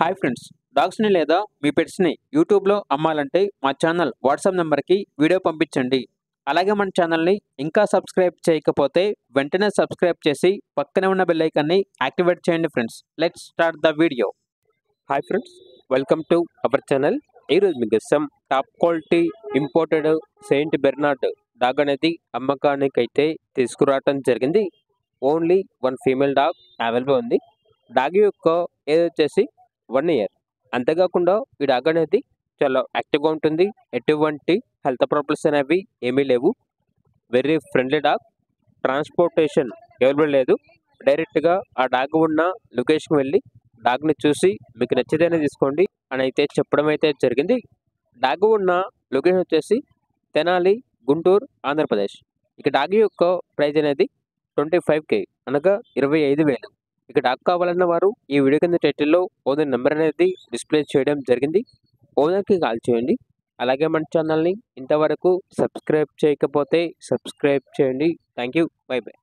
hi friends డాగ్స్ని లేదా మీ పెట్స్ని యూట్యూబ్లో అమ్మాలంటే మా ఛానల్ వాట్సాప్ నెంబర్కి వీడియో పంపించండి అలాగే మన ఛానల్ని ఇంకా సబ్స్క్రైబ్ చేయకపోతే వెంటనే సబ్స్క్రైబ్ చేసి పక్కనే ఉన్న బెల్ ఐకాన్ని యాక్టివేట్ చేయండి friends let's start the video hi friends welcome to our channel ఈరోజు మీకు ఇస్తాం top quality imported Saint Bernard dog అనేది అమ్మకానికి అయితే తీసుకురావటం జరిగింది only one female dog available ఉంది డాగ్ యొక్క ఏజ్ వచ్చేసి వన్ ఇయర్ అంతేకాకుండా ఈ డాగ్ అనేది చాలా యాక్టివ్గా ఉంటుంది ఎటువంటి హెల్త్ ప్రాబ్లమ్స్ అనేవి ఏమీ లేవు very friendly dog transportation available లేదు డైరెక్ట్గా ఆ డాగ్ ఉన్న లొకేషన్కి వెళ్ళి డాగ్ని చూసి మీకు నచ్చితేనే తీసుకోండి అని అయితే చెప్పడం అయితే జరిగింది డాగ్ ఉన్న లొకేషన్ వచ్చేసి తెనాలి గుంటూరు ఆంధ్రప్రదేశ్ ఇక డాగ్ యొక్క ప్రైజ్ అనేది ట్వంటీ ఫైవ్ కే అనగా ఇరవై ఐదు వేలు ఇక డాగ్ కావాలన్న వారు ఈ వీడియో కింద టైటిల్లో ఓనర్ నెంబర్ అనేది డిస్ప్లే చేయడం జరిగింది ఓనర్కి కాల్ చేయండి అలాగే మన ఛానల్ని ఇంతవరకు సబ్స్క్రైబ్ చేయకపోతే సబ్స్క్రైబ్ చేయండి థ్యాంక్ యూ బై బై